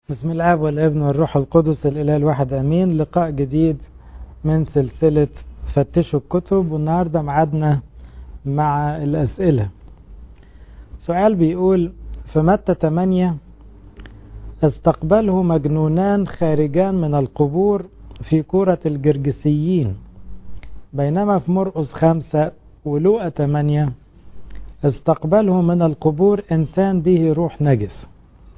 بسم الاب والابن والروح القدس الاله الواحد امين لقاء جديد من سلسله فتشوا الكتب والنهارده معادنا مع الاسئله سؤال بيقول في متى 8 استقبله مجنونان خارجان من القبور في كورة الجرجسيين بينما في مرقس خمسة ولوقا 8 استقبله من القبور إنسان به روح نجس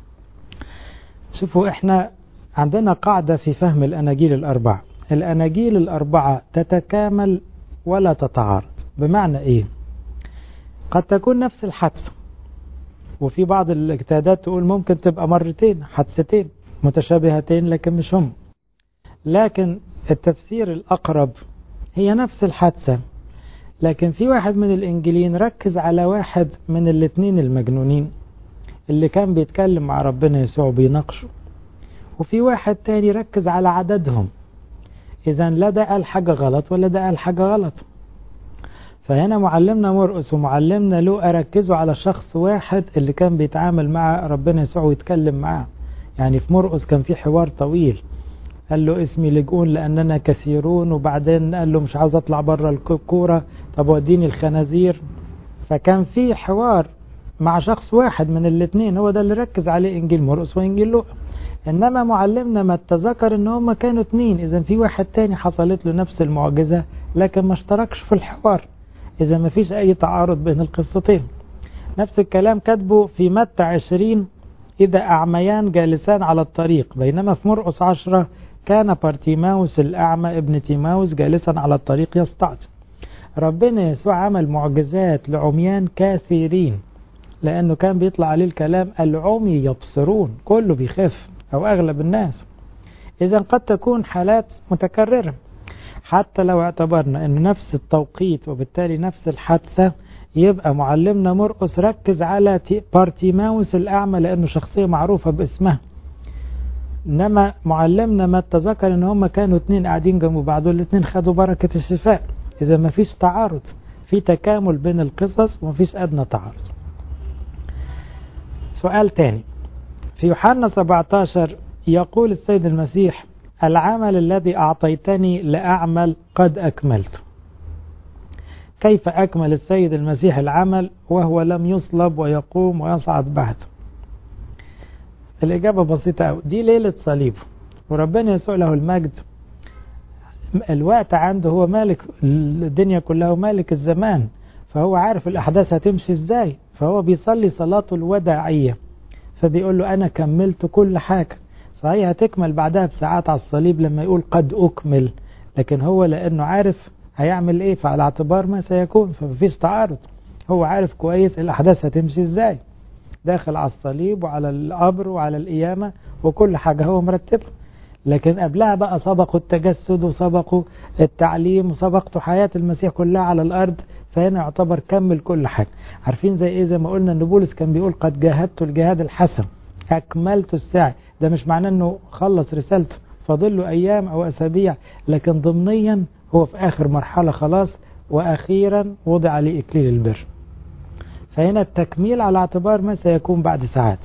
شوفوا احنا عندنا قاعدة في فهم الأناجيل الأربعة الأناجيل الأربعة تتكامل ولا تتعارض بمعنى إيه قد تكون نفس الحادثة وفي بعض الاجتهادات تقول ممكن تبقى مرتين حادثتين متشابهتين لكن مش هم لكن التفسير الأقرب هي نفس الحادثة لكن في واحد من الإنجيلين ركز على واحد من الاثنين المجنونين اللي كان بيتكلم مع ربنا يسوع بيناقشه وفي واحد تاني ركز على عددهم إذا لا ده قال حاجة غلط ولا ده قال حاجة غلط فهنا معلمنا مرقس ومعلمنا لوقا ركزوا على شخص واحد اللي كان بيتعامل مع ربنا يسوع ويتكلم معاه يعني في مرقس كان في حوار طويل قال له اسمي لجؤون لأننا كثيرون وبعدين قال له مش عاوز أطلع بره الكورة طب وديني الخنازير فكان في حوار مع شخص واحد من الاثنين هو ده اللي ركز عليه إنجيل مرقس وإنجيل لوقا إنما معلمنا ما اتذكر إن هم كانوا اثنين إذا في واحد تاني حصلت له نفس المعجزة لكن ما اشتركش في الحوار إذا ما فيش أي تعارض بين القصتين نفس الكلام كاتبه في متى عشرين إذا أعميان جالسان على الطريق بينما في مرقس عشرة كان بارتيماوس الأعمى ابن تيماوس جالسا على الطريق يستعطي ربنا يسوع عمل معجزات لعميان كثيرين لأنه كان بيطلع عليه الكلام العمي يبصرون كله بيخف أو أغلب الناس إذا قد تكون حالات متكررة حتى لو اعتبرنا أنه نفس التوقيت وبالتالي نفس الحادثة يبقى معلمنا مرقس ركز على بارتيماوس الأعمى لأنه شخصية معروفة باسمها إنما معلمنا ما اتذكر أن هم كانوا اتنين قاعدين جنب بعض والاتنين خدوا بركة الشفاء إذا ما فيش تعارض في تكامل بين القصص وما فيش أدنى تعارض سؤال تاني في يوحنا 17 يقول السيد المسيح العمل الذي أعطيتني لأعمل قد أكملت كيف أكمل السيد المسيح العمل وهو لم يصلب ويقوم ويصعد بعد الإجابة بسيطة أوي دي ليلة صليبه وربنا يسوع له المجد الوقت عنده هو مالك الدنيا كلها ومالك الزمان فهو عارف الأحداث هتمشي إزاي فهو بيصلي صلاته الوداعية فبيقول له أنا كملت كل حاجة صحيح هتكمل بعدها بساعات على الصليب لما يقول قد أكمل لكن هو لأنه عارف هيعمل إيه فعلى اعتبار ما سيكون فمفيش تعارض هو عارف كويس الأحداث هتمشي إزاي داخل على الصليب وعلى القبر وعلى القيامة وكل حاجة هو مرتبها لكن قبلها بقى سبقوا التجسد وسبقوا التعليم وسبقوا حياة المسيح كلها على الأرض فهنا يعتبر كمل كل حاجة عارفين زي إيه زي ما قلنا أن بولس كان بيقول قد جاهدت الجهاد الحسن أكملت السعي ده مش معناه أنه خلص رسالته فاضل له أيام أو أسابيع لكن ضمنيا هو في آخر مرحلة خلاص وأخيرا وضع عليه إكليل البر فهنا التكميل على اعتبار ما سيكون بعد ساعات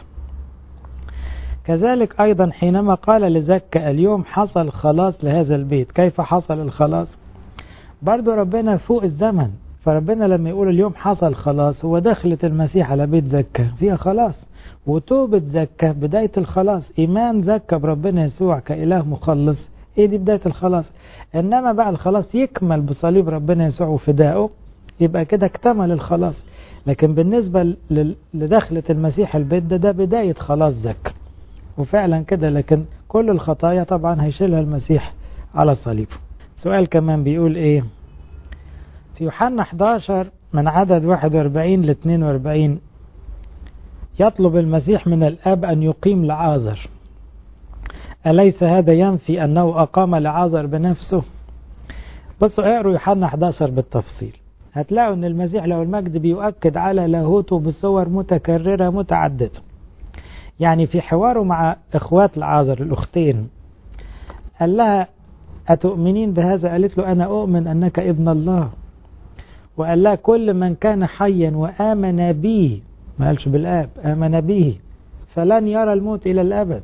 كذلك أيضا حينما قال لزكى اليوم حصل خلاص لهذا البيت كيف حصل الخلاص برضو ربنا فوق الزمن فربنا لما يقول اليوم حصل خلاص هو دخلت المسيح على بيت زكى فيها خلاص وتوبة زكى بداية الخلاص إيمان زكى بربنا يسوع كإله مخلص إيه دي بداية الخلاص إنما بقى الخلاص يكمل بصليب ربنا يسوع وفدائه يبقى كده اكتمل الخلاص لكن بالنسبة لدخلة المسيح البيت ده ده بداية خلاص زكى وفعلا كده لكن كل الخطايا طبعا هيشيلها المسيح على صليبه سؤال كمان بيقول ايه في يوحنا 11 من عدد 41 ل 42 يطلب المسيح من الاب ان يقيم لعازر أليس هذا ينفي أنه أقام لعازر بنفسه بصوا اقروا يوحنا 11 بالتفصيل هتلاقوا أن المسيح له المجد بيؤكد على لاهوته بصور متكررة متعددة يعني في حواره مع إخوات العازر الأختين قال لها أتؤمنين بهذا قالت له أنا أؤمن أنك ابن الله وقال لها كل من كان حيا وآمن بي ما قالش بالآب آمن به فلن يرى الموت إلى الأبد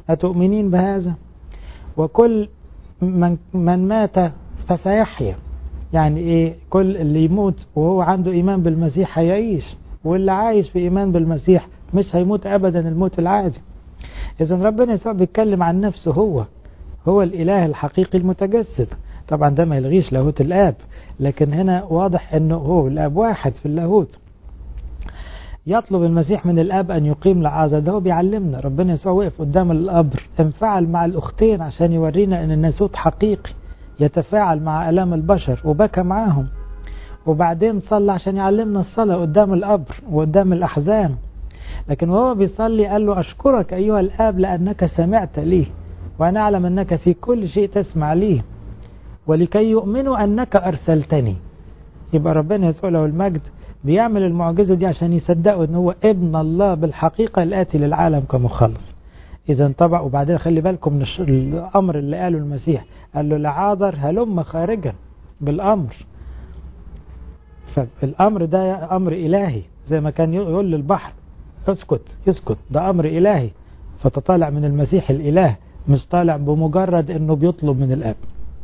أتؤمنين بهذا وكل من, من مات فسيحيا يعني ايه كل اللي يموت وهو عنده ايمان بالمسيح هيعيش واللي عايش في ايمان بالمسيح مش هيموت ابدا الموت العادي اذا ربنا يسوع بيتكلم عن نفسه هو هو الاله الحقيقي المتجسد طبعا ده ما يلغيش لاهوت الاب لكن هنا واضح انه هو الاب واحد في اللاهوت يطلب المسيح من الاب ان يقيم لعازر ده هو بيعلمنا ربنا يسوع وقف قدام القبر انفعل مع الاختين عشان يورينا ان الناسوت حقيقي يتفاعل مع الام البشر وبكى معاهم وبعدين صلى عشان يعلمنا الصلاة قدام القبر وقدام الأحزان لكن وهو بيصلي قال له أشكرك أيها الآب لأنك سمعت لي وأنا أعلم أنك في كل شيء تسمع لي ولكي يؤمنوا أنك أرسلتني يبقى ربنا يسوع له المجد بيعمل المعجزة دي عشان يصدقوا أن هو ابن الله بالحقيقة الآتي للعالم كمخلص إذا طبعا وبعدين خلي بالكم من الأمر اللي قاله المسيح قال له لعاذر هلم خارجا بالأمر فالأمر ده أمر إلهي زي ما كان يقول للبحر اسكت يسكت ده أمر إلهي فتطالع من المسيح الإله مش طالع بمجرد أنه بيطلب من الآب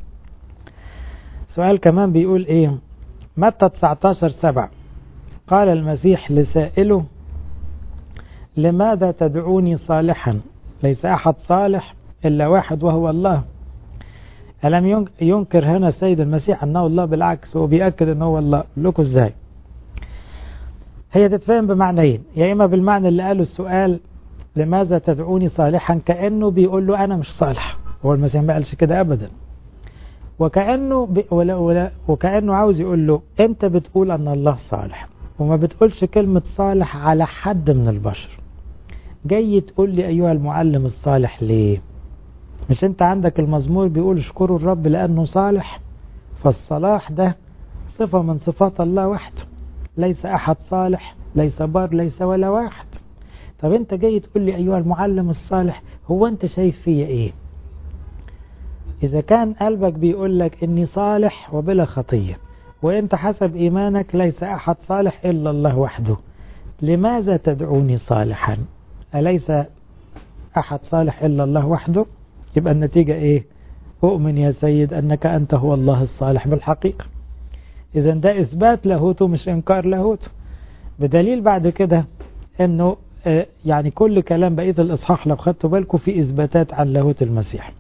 سؤال كمان بيقول إيه متى 19 سبع قال المسيح لسائله لماذا تدعوني صالحا ليس أحد صالح إلا واحد وهو الله ألم ينكر هنا السيد المسيح أنه الله بالعكس هو بيأكد أنه هو الله لكم إزاي هي تتفهم بمعنيين يا إما بالمعنى اللي قاله السؤال لماذا تدعوني صالحا كأنه بيقول له أنا مش صالح هو المسيح ما قالش كده أبدا وكأنه بي ولا ولا وكأنه عاوز يقول له أنت بتقول أن الله صالح وما بتقولش كلمة صالح على حد من البشر جاي تقول لي أيها المعلم الصالح ليه مش أنت عندك المزمور بيقول اشكروا الرب لأنه صالح فالصلاح ده صفة من صفات الله وحده ليس أحد صالح ليس بار ليس ولا واحد طب أنت جاي تقول لي أيها المعلم الصالح هو أنت شايف فيا إيه إذا كان قلبك بيقول لك إني صالح وبلا خطية وأنت حسب إيمانك ليس أحد صالح إلا الله وحده لماذا تدعوني صالحا أليس أحد صالح إلا الله وحده يبقى النتيجة إيه أؤمن يا سيد أنك أنت هو الله الصالح بالحقيقة إذا ده إثبات لاهوته مش إنكار لاهوته بدليل بعد كده أنه يعني كل كلام بقية الإصحاح لو خدتوا بالكم في إثباتات عن لاهوت المسيح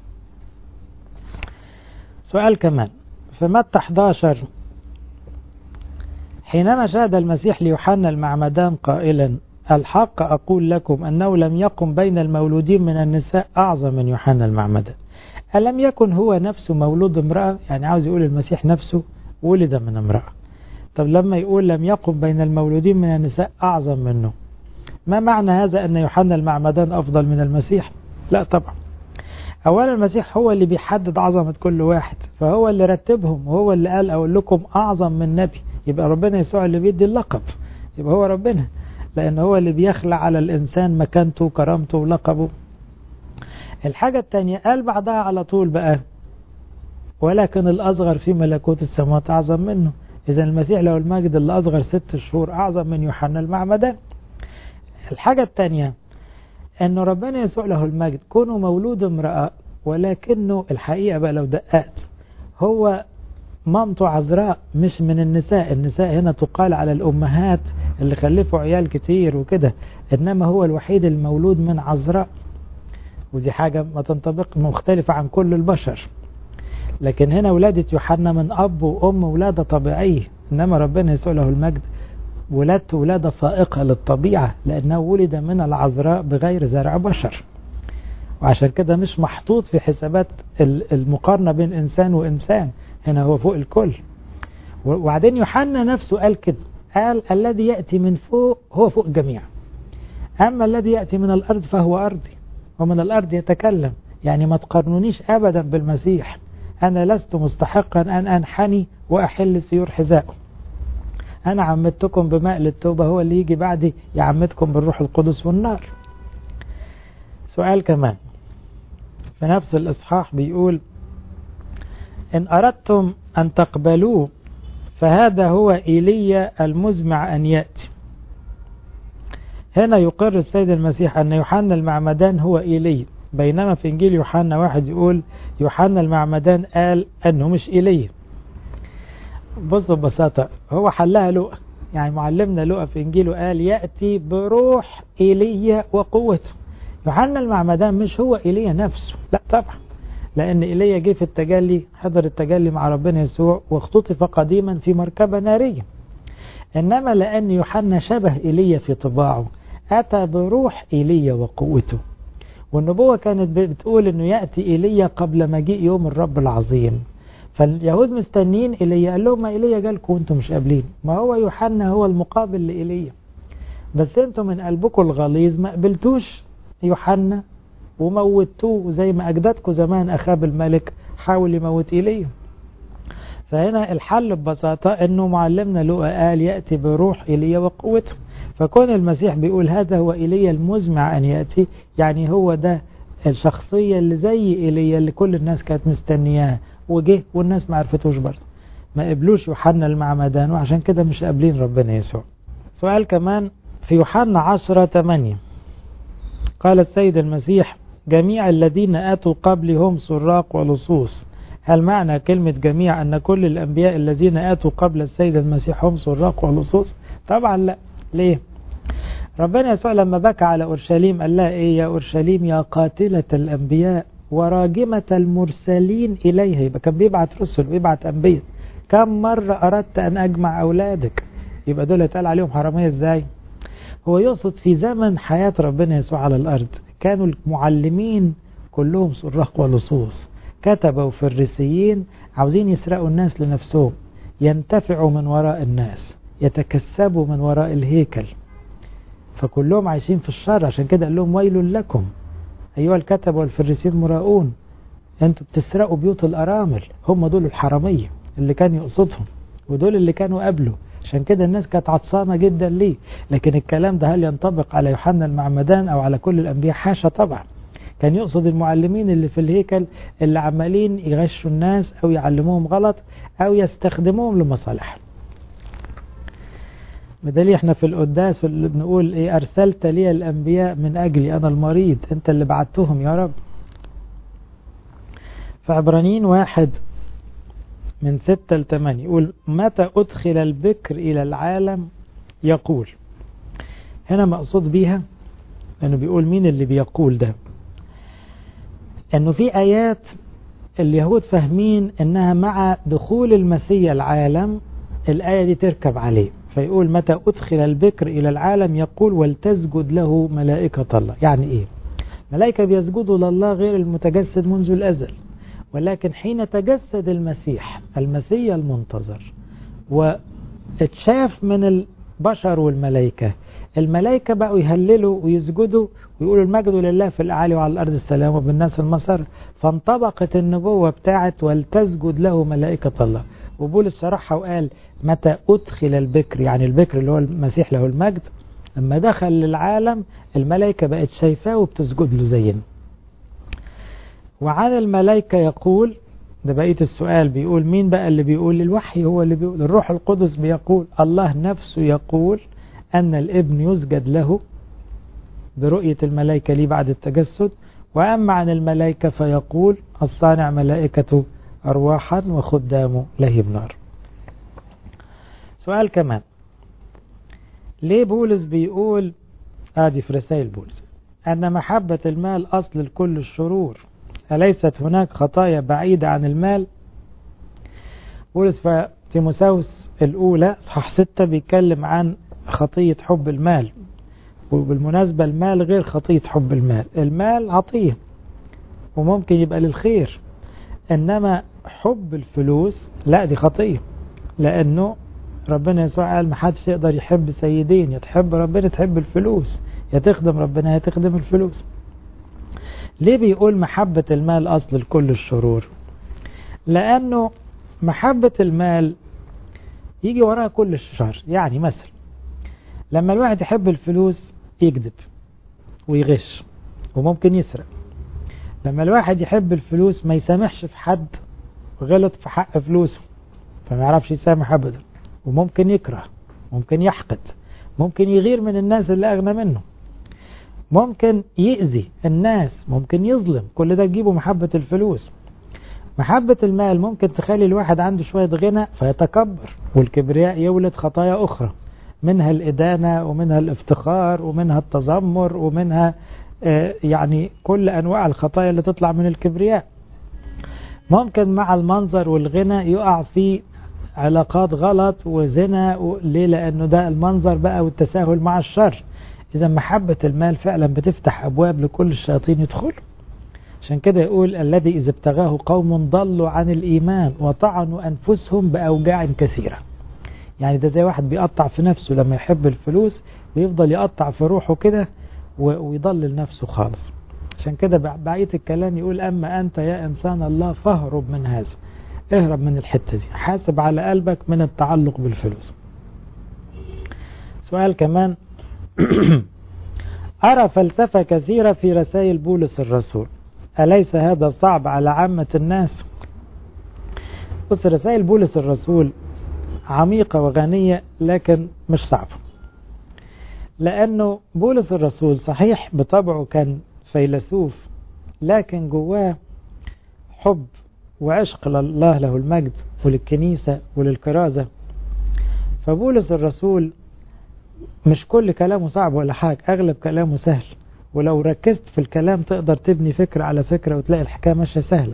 سؤال كمان في متى 11 حينما شهد المسيح ليوحنا المعمدان قائلا الحق أقول لكم أنه لم يقم بين المولودين من النساء أعظم من يوحنا المعمدان ألم يكن هو نفسه مولود امرأة يعني عاوز يقول المسيح نفسه ولد من امرأة طب لما يقول لم يقم بين المولودين من النساء أعظم منه ما معنى هذا أن يوحنا المعمدان أفضل من المسيح لا طبعا أولا المسيح هو اللي بيحدد عظمة كل واحد فهو اللي رتبهم وهو اللي قال أقول لكم أعظم من نبي يبقى ربنا يسوع اللي بيدي اللقب يبقى هو ربنا لأن هو اللي بيخلع على الإنسان مكانته وكرامته ولقبه الحاجة التانية قال بعدها على طول بقى ولكن الأصغر في ملكوت السماوات أعظم منه إذا المسيح له المجد اللي أصغر ست شهور أعظم من يوحنا المعمدان الحاجة التانية أن ربنا يسوع له المجد كونه مولود امرأة ولكنه الحقيقة بقى لو دققت هو مامته عذراء مش من النساء النساء هنا تقال على الأمهات اللي خلفوا عيال كتير وكده إنما هو الوحيد المولود من عذراء ودي حاجة ما تنطبق مختلفة عن كل البشر لكن هنا ولادة يوحنا من أب وأم ولادة طبيعية إنما ربنا يسوع له المجد ولادته ولادة فائقة للطبيعة لأنه ولد من العذراء بغير زرع بشر وعشان كده مش محطوط في حسابات المقارنة بين إنسان وإنسان هنا هو فوق الكل وبعدين يوحنا نفسه قال كده قال الذي يأتي من فوق هو فوق الجميع أما الذي يأتي من الأرض فهو أرضي ومن الأرض يتكلم يعني ما تقارنونيش أبدا بالمسيح أنا لست مستحقا أن أنحني وأحل سيور حذائه أنا عمدتكم بماء للتوبة هو اللي يجي بعدي يعمدكم بالروح القدس والنار سؤال كمان في نفس الإصحاح بيقول إن أردتم أن تقبلوه فهذا هو إيليا المزمع أن يأتي هنا يقر السيد المسيح أن يوحنا المعمدان هو إيليا بينما في إنجيل يوحنا واحد يقول يوحنا المعمدان قال أنه مش إيليا بصوا ببساطة هو حلها لقى يعني معلمنا لقى في إنجيله قال يأتي بروح إيليا وقوته يوحنا المعمدان مش هو إيليا نفسه لا طبعا لأن إيليا جه في التجلي حضر التجلي مع ربنا يسوع واختطف قديما في مركبة نارية إنما لأن يوحنا شبه إيليا في طباعه أتى بروح إيليا وقوته والنبوة كانت بتقول أنه يأتي إيليا قبل مجيء يوم الرب العظيم فاليهود مستنين إيليا قال لهم ما إيليا جالكم وانتم مش قابلين ما هو يوحنا هو المقابل لإيليا بس انتم من قلبكم الغليظ ما قبلتوش يوحنا وموتوه زي ما أجدادكم زمان أخاب الملك حاول يموت إيليا فهنا الحل ببساطة أنه معلمنا لقى قال يأتي بروح إيليا وقوته فكون المسيح بيقول هذا هو إيليا المزمع أن يأتي يعني هو ده الشخصية اللي زي إيليا اللي كل الناس كانت مستنياها وجه والناس ما عرفتوش برضه ما قبلوش يوحنا المعمدان وعشان كده مش قابلين ربنا يسوع سؤال كمان في يوحنا 10 8 قال السيد المسيح جميع الذين آتوا قبلي هم سراق ولصوص هل معنى كلمة جميع أن كل الأنبياء الذين آتوا قبل السيد المسيح هم سراق ولصوص طبعا لا ليه ربنا يسوع لما بكى على أورشليم قال لها إيه يا أورشليم يا قاتلة الأنبياء وراجمة المرسلين إليها يبقى كان بيبعت رسل ويبعت أنبياء كم مرة أردت أن أجمع أولادك يبقى دول اتقال عليهم حرامية إزاي هو يقصد في زمن حياة ربنا يسوع على الأرض كانوا المعلمين كلهم سراق ولصوص كتبوا وفريسيين عاوزين يسرقوا الناس لنفسهم ينتفعوا من وراء الناس يتكسبوا من وراء الهيكل فكلهم عايشين في الشر عشان كده قال لهم ويل لكم أيها الكتب والفريسين مراؤون أنتوا بتسرقوا بيوت الأرامل هم دول الحرامية اللي كان يقصدهم ودول اللي كانوا قبله عشان كده الناس كانت عطسانة جدا ليه لكن الكلام ده هل ينطبق على يوحنا المعمدان أو على كل الأنبياء حاشا طبعا كان يقصد المعلمين اللي في الهيكل اللي عمالين يغشوا الناس أو يعلموهم غلط أو يستخدموهم لمصالحهم بدليل احنا في القداس اللي بنقول ايه ارسلت لي الانبياء من اجلي انا المريض انت اللي بعتهم يا رب فعبرانيين واحد من ستة لثمانية يقول متى أدخل البكر إلى العالم يقول هنا مقصود بيها لأنه بيقول مين اللي بيقول ده أنه في آيات اليهود فاهمين أنها مع دخول المسيح العالم الآية دي تركب عليه فيقول متى أدخل البكر إلى العالم يقول ولتسجد له ملائكة الله يعني إيه ملائكة بيسجدوا لله غير المتجسد منذ الأزل ولكن حين تجسد المسيح المسيح المنتظر واتشاف من البشر والملائكة الملائكة بقوا يهللوا ويسجدوا ويقولوا المجد لله في الأعالي وعلى الأرض السلام وبالناس المسار فانطبقت النبوة بتاعت ولتسجد له ملائكة الله وبولس شرحها وقال متى أدخل البكر يعني البكر اللي هو المسيح له المجد لما دخل للعالم الملائكة بقت شايفاه وبتسجد له زينا وعن الملائكة يقول ده بقية السؤال بيقول مين بقى اللي بيقول الوحي هو اللي بيقول الروح القدس بيقول الله نفسه يقول أن الابن يسجد له برؤية الملائكة لي بعد التجسد وأما عن الملائكة فيقول الصانع ملائكته أرواحا وخدامه لهب نار سؤال كمان ليه بولس بيقول آدي في رسائل بولس أن محبة المال أصل لكل الشرور أليست هناك خطايا بعيدة عن المال بولس في تيموساوس الأولى صح ستة بيتكلم عن خطية حب المال وبالمناسبة المال غير خطية حب المال المال عطية وممكن يبقى للخير إنما حب الفلوس لا دي خطية لأنه ربنا يسوع قال ما حدش يقدر يحب سيدين يا تحب ربنا تحب الفلوس يا تخدم ربنا يا تخدم الفلوس ليه بيقول محبة المال أصل لكل الشرور لأنه محبة المال يجي وراها كل الشر يعني مثلا لما الواحد يحب الفلوس يكذب ويغش وممكن يسرق لما الواحد يحب الفلوس ما يسامحش في حد غلط في حق فلوسه فما يعرفش يسامح ابدا وممكن يكره ممكن يحقد ممكن يغير من الناس اللي اغنى منه ممكن يأذي الناس ممكن يظلم كل ده تجيبه محبة الفلوس محبة المال ممكن تخلي الواحد عنده شوية غنى فيتكبر والكبرياء يولد خطايا أخرى منها الإدانة ومنها الافتخار ومنها التذمر ومنها يعني كل أنواع الخطايا اللي تطلع من الكبرياء ممكن مع المنظر والغنى يقع في علاقات غلط وزنا ليه لأنه ده المنظر بقى والتساهل مع الشر إذا محبة المال فعلا بتفتح أبواب لكل الشياطين يدخلوا عشان كده يقول الذي إذا ابتغاه قوم ضلوا عن الإيمان وطعنوا أنفسهم بأوجاع كثيرة يعني ده زي واحد بيقطع في نفسه لما يحب الفلوس بيفضل يقطع في روحه كده ويضلل نفسه خالص عشان كده بقية الكلام يقول أما أنت يا إنسان الله فاهرب من هذا اهرب من الحتة دي حاسب على قلبك من التعلق بالفلوس سؤال كمان أرى فلسفة كثيرة في رسائل بولس الرسول أليس هذا صعب على عامة الناس بص رسائل بولس الرسول عميقة وغنية لكن مش صعبة لأنه بولس الرسول صحيح بطبعه كان فيلسوف لكن جواه حب وعشق لله له المجد وللكنيسة وللكرازة فبولس الرسول مش كل كلامه صعب ولا حاجة أغلب كلامه سهل ولو ركزت في الكلام تقدر تبني فكرة على فكرة وتلاقي الحكاية ماشية سهلة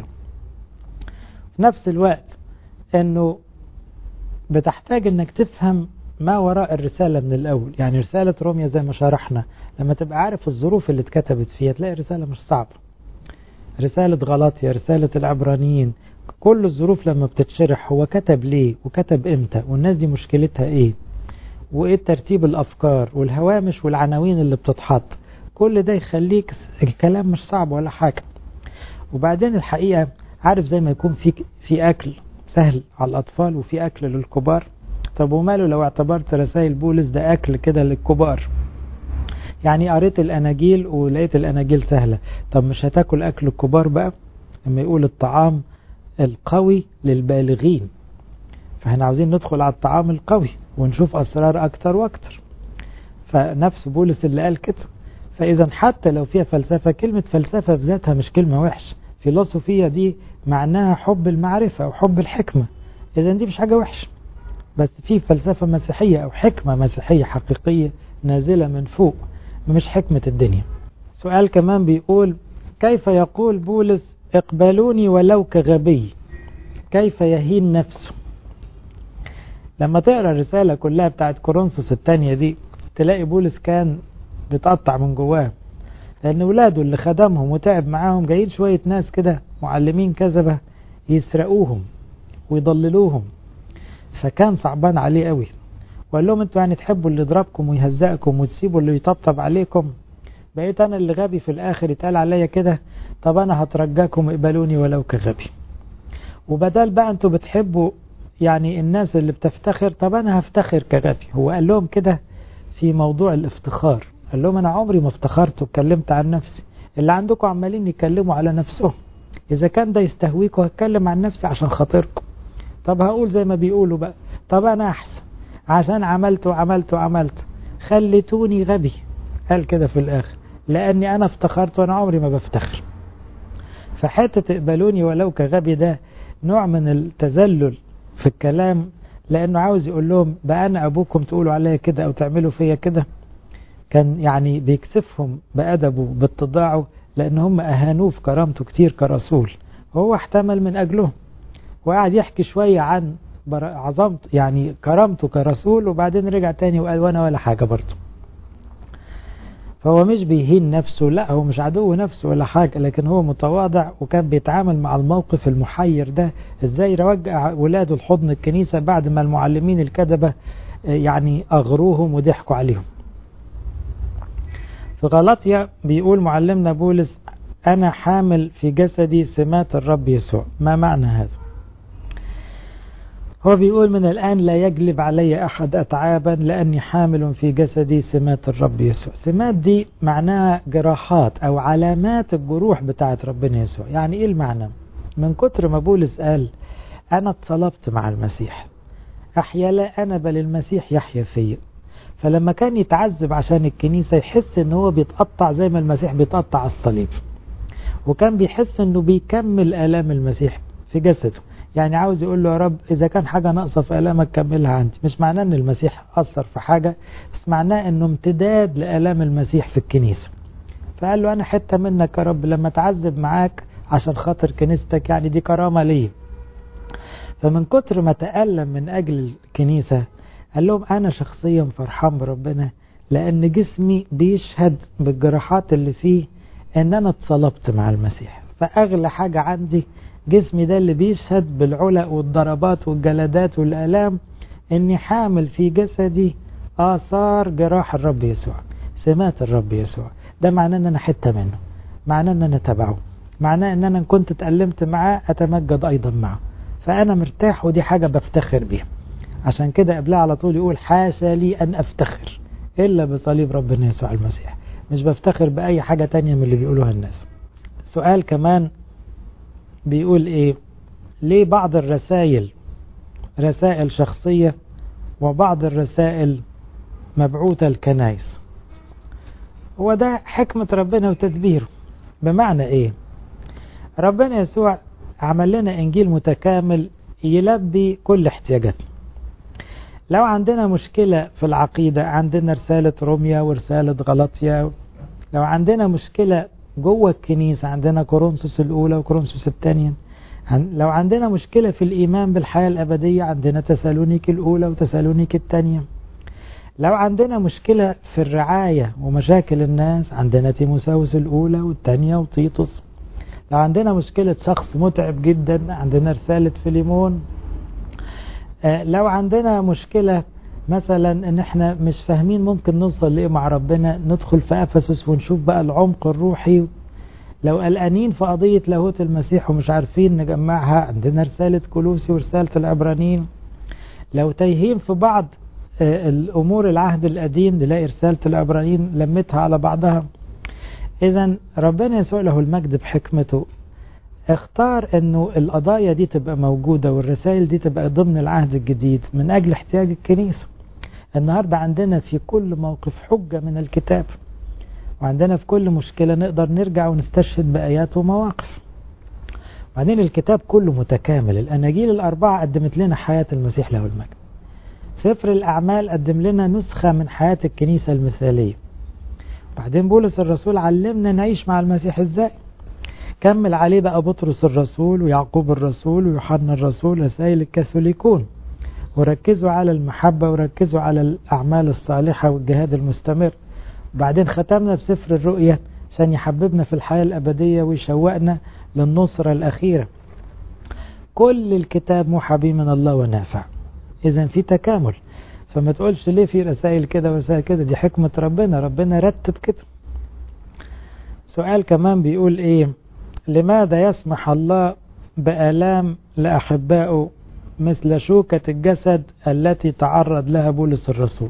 في نفس الوقت أنه بتحتاج أنك تفهم ما وراء الرسالة من الأول يعني رسالة روميا زي ما شرحنا لما تبقى عارف الظروف اللي اتكتبت فيها تلاقي رسالة مش صعبة رسالة غلاطيا رسالة العبرانيين كل الظروف لما بتتشرح هو كتب ليه وكتب امتى والناس دي مشكلتها ايه وايه ترتيب الافكار والهوامش والعناوين اللي بتتحط كل ده يخليك الكلام مش صعب ولا حاجة وبعدين الحقيقة عارف زي ما يكون في في اكل سهل على الاطفال وفي اكل للكبار طب وماله لو اعتبرت رسائل بولس ده اكل كده للكبار يعني قريت الاناجيل ولقيت الاناجيل سهلة طب مش هتاكل اكل الكبار بقى لما يقول الطعام القوي للبالغين فاحنا عاوزين ندخل على الطعام القوي ونشوف اسرار اكتر واكتر فنفس بولس اللي قال كده فاذا حتى لو فيها فلسفة كلمة فلسفة في ذاتها مش كلمة وحش فيلوسوفية دي معناها حب المعرفة وحب الحكمة اذا دي مش حاجة وحشة بس في فلسفة مسيحية او حكمة مسيحية حقيقية نازلة من فوق مش حكمة الدنيا سؤال كمان بيقول كيف يقول بولس اقبلوني ولو كغبي كيف يهين نفسه لما تقرا الرسالة كلها بتاعت كورنثوس الثانية دي تلاقي بولس كان بتقطع من جواه لأن ولاده اللي خدمهم وتعب معاهم جايين شوية ناس كده معلمين كذبة يسرقوهم ويضللوهم فكان صعبان عليه قوي وقال لهم انتوا يعني تحبوا اللي يضربكم ويهزقكم وتسيبوا اللي يطبطب عليكم بقيت انا اللي غبي في الاخر يتقال عليا كده طب انا هترجاكم اقبلوني ولو كغبي وبدل بقى انتوا بتحبوا يعني الناس اللي بتفتخر طب انا هفتخر كغبي هو قال لهم كده في موضوع الافتخار قال لهم انا عمري ما افتخرت واتكلمت عن نفسي اللي عندكم عمالين يتكلموا على نفسهم اذا كان ده يستهويكم هتكلم عن نفسي عشان خاطركم طب هقول زي ما بيقولوا بقى طب انا احسن عشان عملت وعملت وعملت خليتوني غبي قال كده في الاخر لاني انا افتخرت وانا عمري ما بفتخر فحتة اقبلوني ولو كغبي ده نوع من التذلل في الكلام لانه عاوز يقول لهم بقى انا ابوكم تقولوا عليا كده او تعملوا فيا كده كان يعني بيكسفهم بأدبه باتضاعه لان هم اهانوه في كرامته كتير كرسول وهو احتمل من اجلهم وقعد يحكي شوية عن عظمت يعني كرامته كرسول وبعدين رجع تاني وقال وانا ولا حاجة برضه فهو مش بيهين نفسه لا هو مش عدو نفسه ولا حاجة لكن هو متواضع وكان بيتعامل مع الموقف المحير ده ازاي يرجع ولاده الحضن الكنيسة بعد ما المعلمين الكذبة يعني اغروهم وضحكوا عليهم في غلطيا بيقول معلمنا بولس انا حامل في جسدي سمات الرب يسوع ما معنى هذا هو بيقول من الآن لا يجلب علي أحد أتعابا لأني حامل في جسدي سمات الرب يسوع سمات دي معناها جراحات أو علامات الجروح بتاعت ربنا يسوع يعني إيه المعنى من كتر ما بولس قال أنا اتصلبت مع المسيح أحيا لا أنا بل المسيح يحيا فيا فلما كان يتعذب عشان الكنيسة يحس ان هو بيتقطع زي ما المسيح بيتقطع على الصليب وكان بيحس انه بيكمل آلام المسيح في جسده يعني عاوز يقول له يا رب إذا كان حاجة ناقصة في آلامك كملها عندي مش معناه أن المسيح أثر في حاجة بس معناه أنه امتداد لآلام المسيح في الكنيسة فقال له أنا حتة منك يا رب لما تعذب معاك عشان خاطر كنيستك يعني دي كرامة لي فمن كتر ما تألم من أجل الكنيسة قال لهم أنا شخصيا فرحان بربنا لأن جسمي بيشهد بالجراحات اللي فيه أن أنا اتصلبت مع المسيح فأغلى حاجة عندي جسمي ده اللي بيشهد بالعلق والضربات والجلدات والآلام اني حامل في جسدي آثار جراح الرب يسوع سمات الرب يسوع ده معناه ان انا حتة منه معناه ان انا تبعه معناه ان انا كنت اتألمت معاه اتمجد ايضا معه فانا مرتاح ودي حاجة بفتخر بيها عشان كده قبلها على طول يقول حاشا لي ان افتخر الا بصليب ربنا يسوع المسيح مش بفتخر باي حاجة تانية من اللي بيقولوها الناس سؤال كمان بيقول ايه ليه بعض الرسائل رسائل شخصية وبعض الرسائل مبعوثة الكنائس هو ده حكمة ربنا وتدبيره بمعنى ايه ربنا يسوع عمل لنا انجيل متكامل يلبي كل احتياجاتنا لو عندنا مشكلة في العقيدة عندنا رسالة روميا ورسالة غلطيا لو عندنا مشكلة جوه الكنيسة عندنا كورنثوس الأولى وكورنثوس الثانية لو عندنا مشكلة في الإيمان بالحياة الأبدية عندنا تسالونيك الأولى وتسالونيك الثانية لو عندنا مشكلة في الرعاية ومشاكل الناس عندنا تيموساوس الأولى والثانية وتيتوس لو عندنا مشكلة شخص متعب جدا عندنا رسالة فيليمون لو عندنا مشكلة مثلا ان احنا مش فاهمين ممكن نوصل لايه مع ربنا ندخل في افسس ونشوف بقى العمق الروحي لو قلقانين في قضية لاهوت المسيح ومش عارفين نجمعها عندنا رسالة كلوسي ورسالة العبرانيين لو تايهين في بعض الامور العهد القديم نلاقي رسالة العبرانيين لمتها على بعضها اذا ربنا يسوع له المجد بحكمته اختار انه القضايا دي تبقى موجودة والرسائل دي تبقى ضمن العهد الجديد من اجل احتياج الكنيسة النهاردة عندنا في كل موقف حجة من الكتاب وعندنا في كل مشكلة نقدر نرجع ونستشهد بآيات ومواقف وبعدين الكتاب كله متكامل الأناجيل الأربعة قدمت لنا حياة المسيح له المجد سفر الأعمال قدم لنا نسخة من حياة الكنيسة المثالية بعدين بولس الرسول علمنا نعيش مع المسيح ازاي كمل عليه بقى بطرس الرسول ويعقوب الرسول ويوحنا الرسول رسائل الكاثوليكون وركزوا على المحبة وركزوا على الأعمال الصالحة والجهاد المستمر وبعدين ختمنا بسفر الرؤية عشان يحببنا في الحياة الأبدية ويشوقنا للنصرة الأخيرة كل الكتاب محبي من الله ونافع إذا في تكامل فما تقولش ليه في رسائل كده ورسائل كده دي حكمة ربنا ربنا رتب كده سؤال كمان بيقول ايه لماذا يسمح الله بآلام لأحبائه مثل شوكة الجسد التي تعرض لها بولس الرسول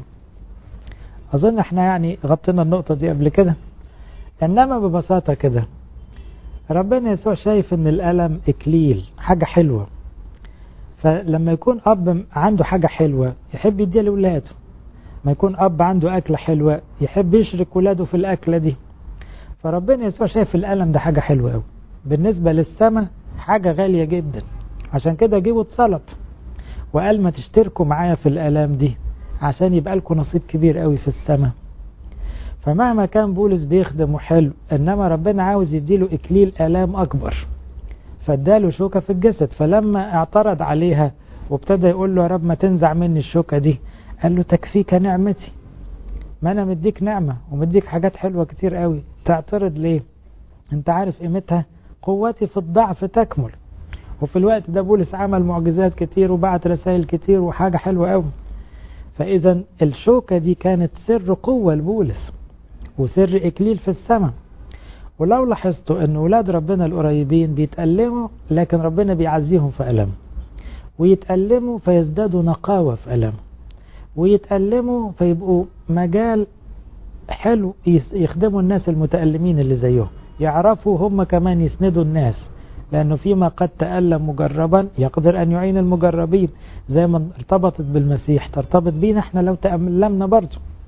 أظن احنا يعني غطينا النقطة دي قبل كده إنما ببساطة كده ربنا يسوع شايف ان الألم إكليل حاجة حلوة فلما يكون أب عنده حاجة حلوة يحب يديها لأولاده ما يكون أب عنده أكلة حلوة يحب يشرك ولاده في الأكلة دي فربنا يسوع شايف الألم ده حاجة حلوة قوي بالنسبة للسماء حاجة غالية جدا عشان كده جه واتصلب وقال ما تشتركوا معايا في الآلام دي عشان يبقى لكم نصيب كبير قوي في السماء فمهما كان بولس بيخدمه حلو انما ربنا عاوز يديله اكليل الام اكبر فاداله شوكة في الجسد فلما اعترض عليها وابتدى يقول له يا رب ما تنزع مني الشوكة دي قال له تكفيك نعمتي ما انا مديك نعمة ومديك حاجات حلوة كتير قوي تعترض ليه انت عارف قيمتها قوتي في الضعف تكمل وفي الوقت ده بولس عمل معجزات كتير وبعت رسائل كتير وحاجة حلوة قوي فاذا الشوكة دي كانت سر قوة لبولس وسر إكليل في السماء ولو لاحظتوا أن أولاد ربنا القريبين بيتألموا لكن ربنا بيعزيهم في ألم ويتألموا فيزدادوا نقاوة في ألم ويتألموا فيبقوا مجال حلو يخدموا الناس المتألمين اللي زيهم يعرفوا هم كمان يسندوا الناس لأنه فيما قد تألم مجربا يقدر أن يعين المجربين زي ما ارتبطت بالمسيح ترتبط بينا احنا لو تألمنا برضه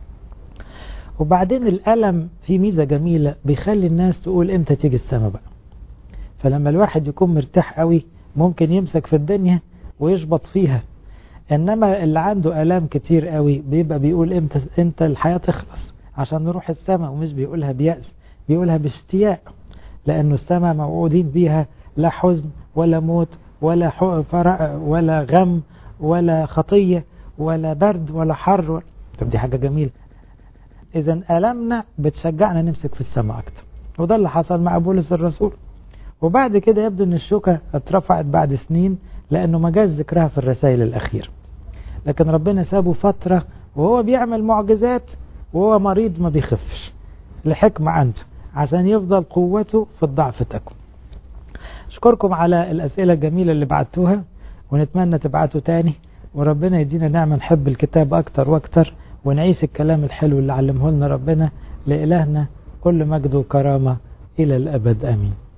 وبعدين الألم في ميزة جميلة بيخلي الناس تقول امتى تيجي السما بقى فلما الواحد يكون مرتاح قوي ممكن يمسك في الدنيا ويشبط فيها انما اللي عنده الام كتير قوي بيبقى بيقول امتى امتى الحياه تخلص عشان نروح السماء ومش بيقولها بيأس بيقولها باشتياق لانه السماء موعودين بيها لا حزن ولا موت ولا فرق ولا غم ولا خطيه ولا برد ولا حر طب دي حاجه جميله اذا المنا بتشجعنا نمسك في السماء اكتر وده اللي حصل مع بولس الرسول وبعد كده يبدو ان الشوكه اترفعت بعد سنين لانه ما جاز ذكرها في الرسائل الاخيره لكن ربنا سابه فترة وهو بيعمل معجزات وهو مريض ما بيخفش لحكمة عنده عشان يفضل قوته في الضعف تكون أشكركم على الأسئلة الجميلة اللي بعتوها ونتمنى تبعتوا تاني وربنا يدينا نعمة نحب الكتاب أكتر وأكتر ونعيش الكلام الحلو اللي علمه لنا ربنا لإلهنا كل مجد وكرامة إلى الأبد آمين